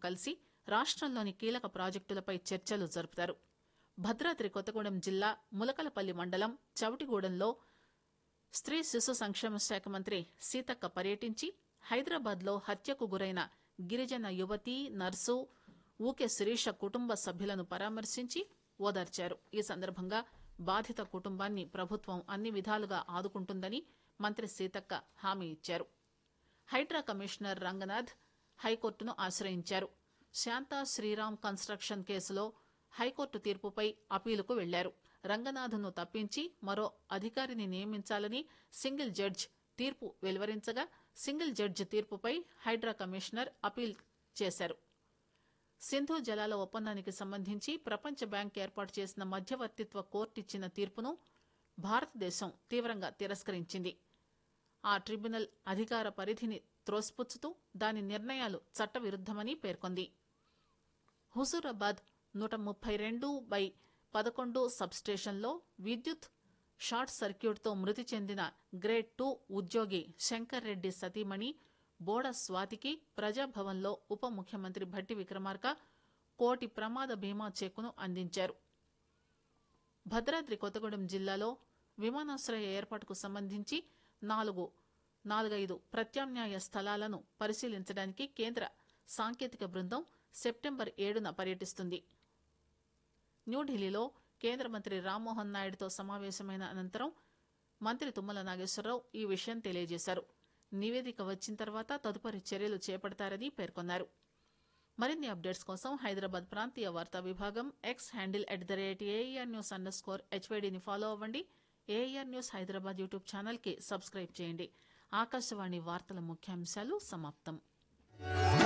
కలిసి రాష్టంలోని కీలక ప్రాజెక్టులపై చర్చలు జరుపుతారు భద్రాద్రి కొత్తగూడెం జిల్లా ములకలపల్లి మండలం చవటిగూడెంలో స్త్రీ శిశు సంక్షేమ శాఖ మంత్రి సీతక్క పర్యటించి హైదరాబాద్ లో హత్యకు గురైన గిరిజన యువతి నర్సు ఊకే శిరీష కుటుంబ సభ్యులను పరామర్శించి ఓదార్చారు ఈ సందర్భంగా బాధిత కుటుంబాన్ని ప్రభుత్వం అన్ని విధాలుగా ఆదుకుంటుందని మంత్రి సీతక్క హామీ ఇచ్చారు హైడ్రా కమిషనర్ రంగనాథ్ హైకోర్టును ఆశ్రయించారు శాంతా శ్రీరామ్ కన్స్ట్రక్షన్ కేసులో హైకోర్టు తీర్పుపై అపీలుకు వెళ్లారు రంగనాథ్ను తప్పించి మరో అధికారిని నియమించాలని సింగిల్ జడ్జ్ తీర్పు వెలువరించగా సింగిల్ జడ్జ్ తీర్పుపై హైడ్రా కమిషనర్ అపీల్ చేశారు సింధు జలాల ఒప్పందానికి సంబంధించి ప్రపంచ బ్యాంక్ ఏర్పాటు చేసిన మధ్యవర్తిత్వ కోర్టు ఇచ్చిన తీర్పును భారతదేశం తీవ్రంగా తిరస్కరించింది ఆ ట్రిబ్యునల్ అధికార పరిధిని త్రోసిపుచ్చుతూ దాని నిర్ణయాలు చట్టవిరుద్దమని పేర్కొంది హుజూరాబాద్ నూట ముప్పై రెండు బై పదకొండు సబ్స్టేషన్లో విద్యుత్ షార్ట్ సర్క్యూట్తో మృతి చెందిన గ్రేడ్ టూ ఉద్యోగి శంకర్ రెడ్డి సతీమణి బోడ స్వాతికి ప్రజాభవన్లో ఉప ముఖ్యమంత్రి భట్టి విక్రమార్క కోటి ప్రమాద బీమా చెక్కును అందించారు భద్రాద్రి కొత్తగూడెం జిల్లాలో విమానాశ్రయ ఏర్పాటుకు సంబంధించి నాలుగు నాలుగైదు ప్రత్యామ్నాయ స్థలాలను పరిశీలించడానికి కేంద్ర సాంకేతిక బృందం సెప్టెంబర్ ఏడున పర్యటిస్తుంది న్యూఢిల్లీలో కేంద్ర మంత్రి రామ్మోహన్ నాయుడుతో సమావేశమైన అనంతరం మంత్రి తుమ్మల నాగేశ్వరరావు ఈ విషయం తెలియజేశారు నివేదిక వచ్చిన తర్వాత తదుపరి చర్యలు చేపడతారని పేర్కొన్నారు మరిన్ని అప్డేట్స్ కోసం హైదరాబాద్ ప్రాంతీయ వార్తా విభాగం X handle at the rate AIR news underscore స్కోర్ హెచ్వైడీని ఫాలో అవ్వండి AIR news Hyderabad YouTube channel కి సబ్స్క్రైబ్ చేయండి ఆకాశవాణి వార్తల ముఖ్యాంశాలు సమాప్తం